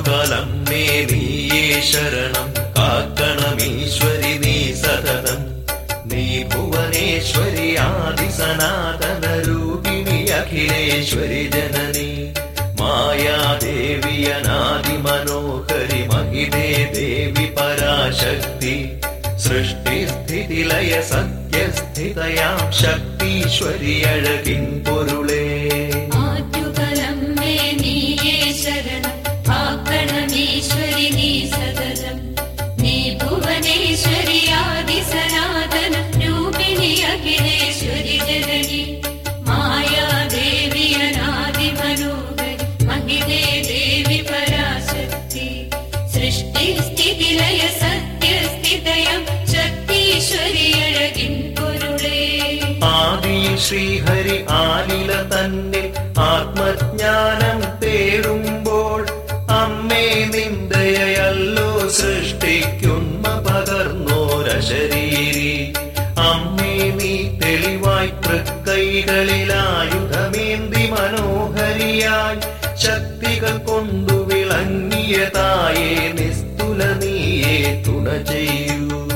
ആറ്റുകാലമ്മേ നീയേ ശരണം കാക്കണമീശ്വരി നീ സതതം നീ ഭുവനേശ്വരി ആദി സനാതന രൂപിണി അഖിലേശ്വരി ജനനി മായാദേവി അനാദി മനോഹരി മഹിതേ ദേവി പരാശക്തി സൃഷ്ടിസ്ഥിതിലയ സത്യസ്ഥിതയാം ശക്തീശ്വരി അഴകിൻ പൊരുളേ ആറ്റുകലമ്മേ നീയേ ശരണം കാക്കണമീശ്വരി നീ സതതം നീ ഭുവനേശ്വരി ആദി സനാതന രൂപിണി അഖിലേശ്വരി ജനനി മായാദേവി അനാദി മനോഹരി മഹിതേ ദേവി പരാശക്തി സൃഷ്ടി സ്ഥിതിലയ സത്യസ്ഥിതയം ശക്തീശ്വരി അഴകിൻ പൊരുളേ ആദിയിൽ ശ്രീഹരി ആലില തന്നിൽ ആത്മജ്ഞാനം തേടുമ്പോൾ അമ്മേ നിന്ദയല്ലോ സൃഷ്ടിക്കുന്ന പകർന്നോരശരീരി അമ്മേ നീ തെളിവായി തൃക്കൈകളിലായുധമേന്തി മനോഹരിയായി ശക്തികൾ കൊണ്ടു വിളങ്ങിയ തായേ നിസ്തുല നീയേ തുണ ചെയ്യൂ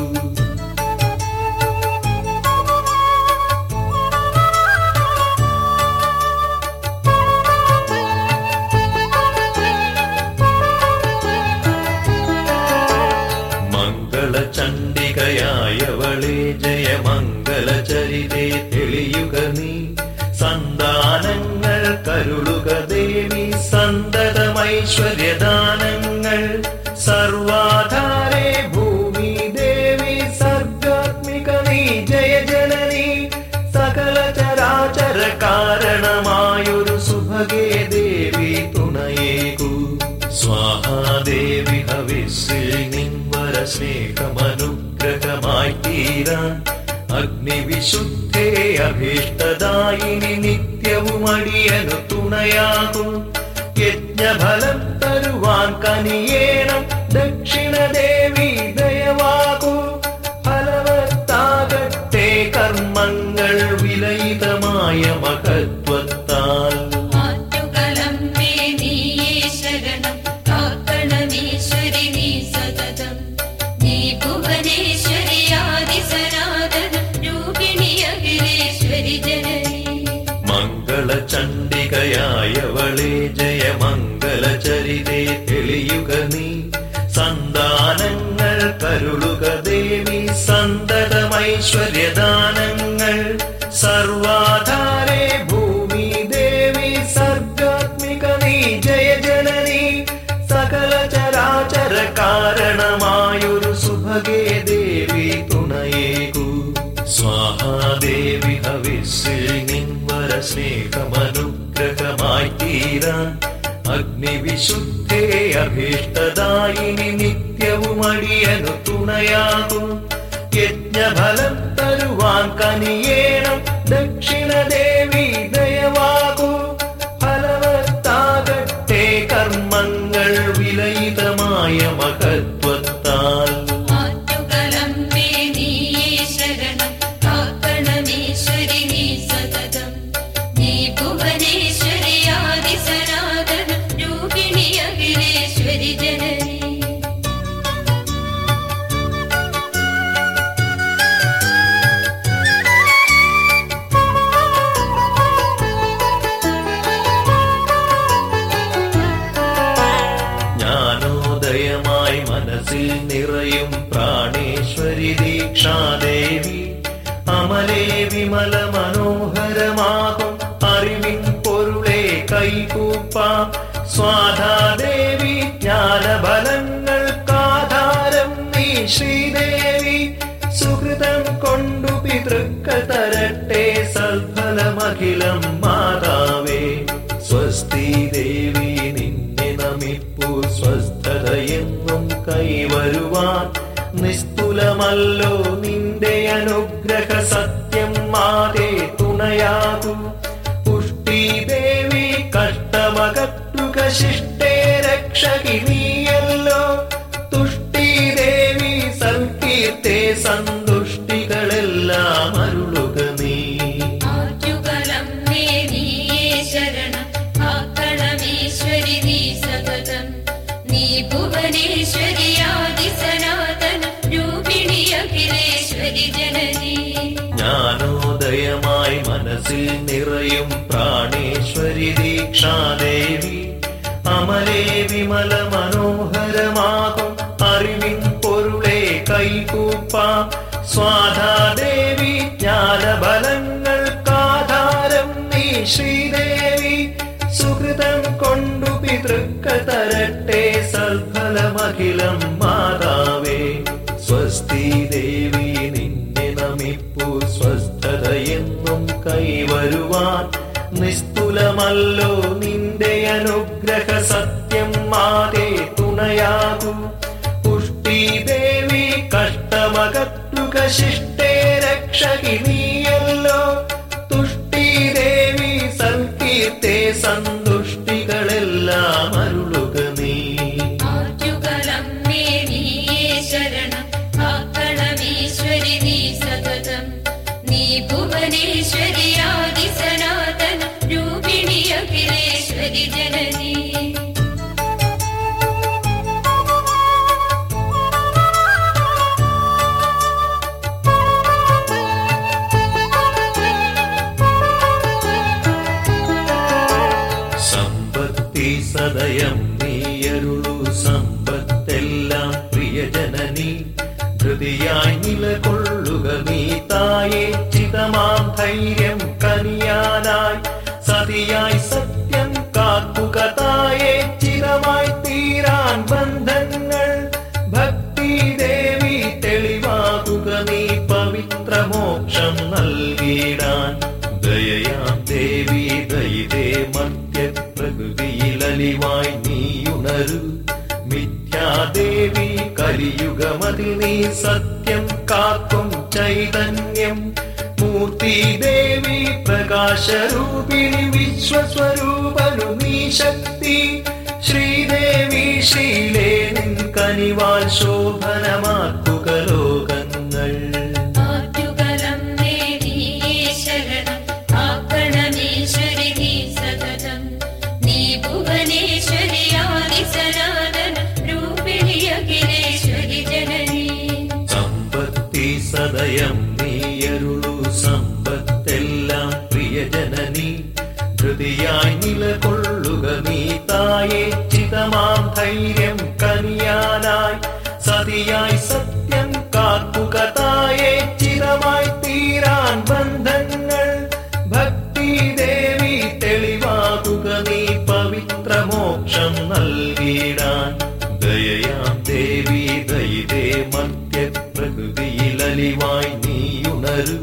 മംഗളചണ്ഡികയായവളെ ജയമംഗളചരിതേ തെളിയുക നീ സന്താനങ്ങൾ കരുളുക ദേവി സന്തതമൈശ്വര്യദാനങ്ങൾ സർവാധാരേ ഭൂമി ദേവി സർഗാത്മിക നീ ജയ ജനനി സകല ചരാചര കാരണമായൊരു സുഭഗേ ദേവി തുണയേകൂ സ്വാഹാദേവി ഹവിസ്സിൽ നിൻവര സ്നേഹമനുഗ്രഹമായി തീരാൻ അഗ്നിവിശുദ്ധേ അഭീഷ്ടദായിനി നിത്യവും അടിയനു തുണയാകും യജ്ഞഫലം തരുവാൻ കനിയേണം ദക്ഷിണദേവി ദയവാകൂ ഫലവത്താകട്ടെ കർമ്മങ്ങൾ വിലയിതമായ മഹത്വത്താൽ ആറ്റുകലമ്മേ നീയേ ശരണം കാക്കണമീശ്വരി നീ സതതം നീ ഭുവനേശ്വരി ആദി സനാതന രൂപിണി അഖിലേശ്വരി ജനനി മംഗളചണ്ഡികയായവളെ ജയമംഗളചരിതേ തെളിയുക നീ സന്താനങ്ങൾ കരുളുക ദേവി സന്തതമൈശ്വര്യദാനങ്ങൾ സർവാധാരേ ഭൂമി ദേവി സർഗാത്മിക നീ ജയ ജനനി സകല ചരാചര കാരണമായൊരു സുഭഗേ ദേവി തുണയേകൂ സ്വാഹാദേവി ഹവിസ്സിൽ നിൻവര സ്നേഹമനുഗ്രഹമായി തീരാൻ അഗ്നിവിശുദ്ധേ അഭീഷ്ടദായിനി നിത്യവും അടിയനു തുണയാകും യജ്ഞഫലം തരുവാൻ കനിയേണം ദക്ഷിണദേവി ദയവാകൂ ഫലവത്താകട്ടെ കർമ്മങ്ങൾ വിലയിതമായ മഹത്വത്താൽ ആറ്റുകലമ്മേ നീയേ ശരണം കാക്കണമീശ്വരി നീ സതതം നീ ഭുവനേശ്വരി ആദി സനാതന രൂപിണി അഖിലേശ്വരി ജനനി ജ്ഞാനോദയമായി മനസ്സിൽ നിറയും പ്രാണേശ്വരി ദീക്ഷാദേവി അമലേ വിമല മനോഹരമാകും അറിവിൻ പൊരുളെ കൈകൂപ്പ സ്വാധാദേവി ജ്ഞാനബലങ്ങൾക്കാധാരം നീ ശ്രീദേവി സുഹൃതം കൊണ്ടു പിതൃക്കൾ തരട്ടെ സൽഫലമഖിലം മാതാവേ സ്വസ്തി ദേവി നിന്നെ നമിപ്പു സ്വസ്ഥതയെന്നും കൈവരുവാൻ നിസ്തുലമല്ലോ നിന്റെ അനുഗ്രഹ സത്യം മാതേ തുണയാകൂ പുഷ്ടി ദേവി കഷ്ടമകറ്റുക ശിഷ്ടേ രക്ഷകി നീയല്ലോ തുഷ്ടി ദേവി സൽകീർത്തെ സന്തുഷ്ടികളെല്ലാം അരുളുക നീ ആറ്റുകലമ്മേ നീയേ ശരണം കാക്കണമീശ്വരി നീ സതതം നീ നിറയും പ്രാണേശ്വരി ദീക്ഷാദേവി അമലേ വിമല മനോഹരമാകും അറിവിൻ പൊരുളെ കൈകൂപ്പാം സ്വാധാദേവി ജ്ഞാനബലങ്ങൾക്കാധാരം നീ ശ്രീദേവി സുഹൃതം കൊണ്ടു പിതൃക്കൾ തരട്ടെ സൽഫലമഖിലം മാതാവേ സ്വസ്തി ദേവി നിന്നെ നമിപ്പു സ്വസ്ഥതയെന്നും കൈവരുവാൻ നിസ്തുലമല്ലോ നിന്റെ അനുഗ്രഹ സത്യം മാതേ തുണയാകൂ പുഷ്ടി ദേവി കഷ്ടമകറ്റുക ശിഷ്ടേ രക്ഷകി നീയല്ലോ തുഷ്ടി ദേവി സൽകീർത്തെ സന്തുഷ്ടികളെല്ലാം അരുളുക നീ ആറ്റുകലം നീയേ ശരണം കാക്കണമീശ്വരി നീ സതതം നീ ഭുവനേശ്വരി ആദി സനാതന രൂപിണി അഖിലേശ്വരി ജനനി സമ്പത്തി സദയം നീയരുളു സമ്പത്തെല്ലാം പ്രിയജനനി ധൃതിയായി നിലകൊള്ളുക നീ തായേ ചിതമാം ധൈര്യം കനിയാനായി സതിയായി സത്യം കാക്കുക തായേ ചിരമായി തീരാൻ ബന്ധങ്ങൾ ഭക്തി ദേവി തെളിവാകുക നീ പവിത്രമോക്ഷം നൽകിയിടാൻ ദയയാം ദേവി ദയിതേ മധ്യ പ്രകൃതിയിലലിവായി നീയുണരു മിഥ്യാദേവി കലിയുഗമതിൽ നീ സത്യം കാക്കും ചൈതന്യം മൂർത്തി ദേവി പ്രകാശരൂപിണി വിശ്വസ്വരൂപനു നീ ശക്തി ശ്രീദേവി ശ്രീലേ നിൻ കനിവാൽ ശോഭനമാക്കുക ലോകങ്ങൾ ആറ്റുകലം നീയേ ശരണം കാക്കണമീശ്വരി നീ സതതം നീ ഭുവനേശ്വരി ആദി സനാതന രൂപിണി അഖിലേശ്വരി ജനനി സമ്പത്തി സദയം നീയരുളു സമ്പത്തെല്ലാം പ്രിയജനനി ധൃതിയായി നിലകൊള്ളുക നീ തായേ ചിതമാം ധൈര്യം കനിയാനായി സതിയായി സത്യം കാക്കുക തായേ ചിരമായി തീരാൻ ബന്ധങ്ങൾ ഭക്തി ദേവി തെളിവാകുക നീ പവിത്രമോക്ഷം നൽകിയിടാൻ ദയയാം ദേവി ദയിതേ മധ്യ പ്രകൃതിയിലലിവായി നീയുണരു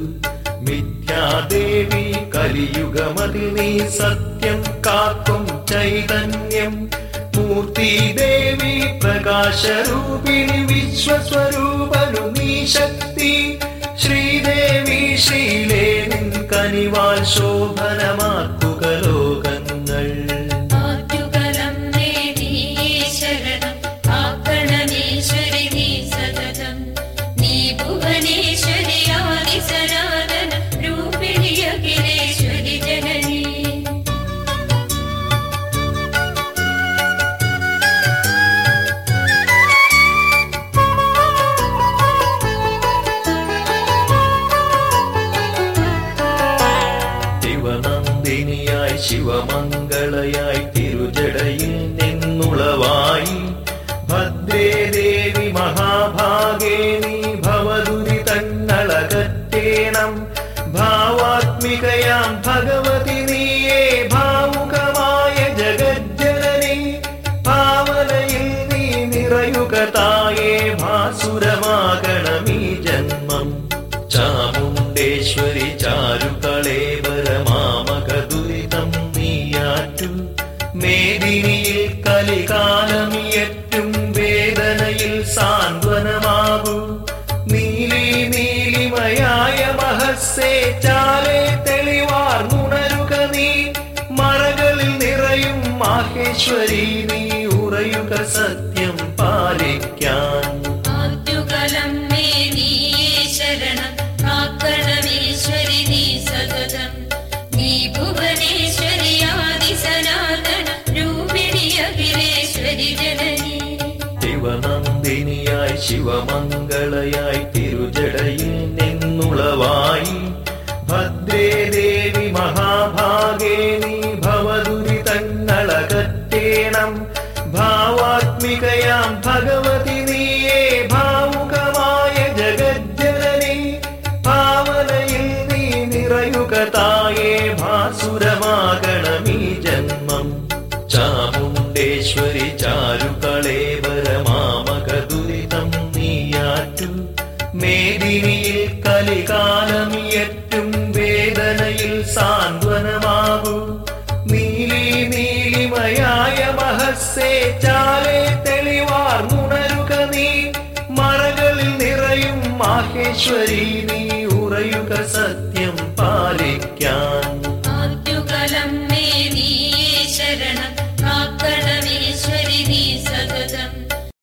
മിഥ്യാദേവി കലിയുഗമതിൽ നീ സത്യം കാക്കും ചൈതന്യം മൂർത്തി ദേവി പ്രകാശരൂപിണി വിശ്വസ്വരൂപനു നീ ശക്തി ശ്രീദേവി ശ്രീലേ നിൻ കനിവാൽ ശോഭനമാക്കുക ലോകങ്ങൾ ആറ്റുകലം നീയേ ശരണം കാക്കണമീശ്വരി നീ സതതം നീ ഭുവനേശ്വരി ആദി സനാതന രൂപിണി അഖിലേശ്വരി ജനനി ശിവനന്ദിനിയായി ശിവമംഗളയായി തിരുജടയിൽ നിന്നുളവായി ഭദ്രേ ദേവി മഹാഭാഗേ നീ ഭവദുരി തന്നളകറ്റേണം ഭാവാത്മികയാം ഭഗവതി നീയേ ഭാവുകമായ ജഗജ്ജനനി ഭാവനയിൽ നീ നിറയുക തായേ ഭാസുരമാകണമീ ജന്മം ചാമുണ്ടേശ്വരി ചാരുകളേവരമാമക ദുരിതം നീയാറ്റു മേദിനിയിൽ കലികാലമിയറ്റും വേദനയിൽ സാന്ത്വനമാകൂ നീലി നീലിമയായ മഹസ്സേ ചാലേ തെളിവാർന്നുണരുക നീ മറകളിൽ നിറയും മാഹേശ്വരി നീ ഉറയുക സത്യം പാലിക്കാൻ ആറ്റുകലം നീയേ ശരണം കാക്കണമീശ്വരി നീ സതതം നീ ഭുവനേശ്വരി ആദി സനാതന രൂപിണി അഖിലേശ്വരി ജനനി ശിവനന്ദിനിയായി ശിവമംഗളയായി തിരുജടയിൽ നിന്നുളവായി ഭദ്രേ ദേവി മഹാഭാ ഭാവാത്മികയാം ഭഗവതി നീയേ ഭാവുകമായ ജഗജ്ജനനി ഭാവനയിൽ നീ നിറയുക തായേ ഭാസുരമാകണമീ ജന്മം ചാമുണ്ടേശ്വരി ചാരുകളേവരമാമക ദുരിതം നീയാറ്റു മേദിനിയിൽ കലികാലമിയറ്റും വേദനയിൽ സാന്ത്വനമാകൂ നീലി നീലിമയായ മഹസ്സേ ചാലേ തെളിവാർന്നുണരുക നീ മറകളിൽ നിറയും മാഹേശ്വരി നീ ഉറയുക സത്യ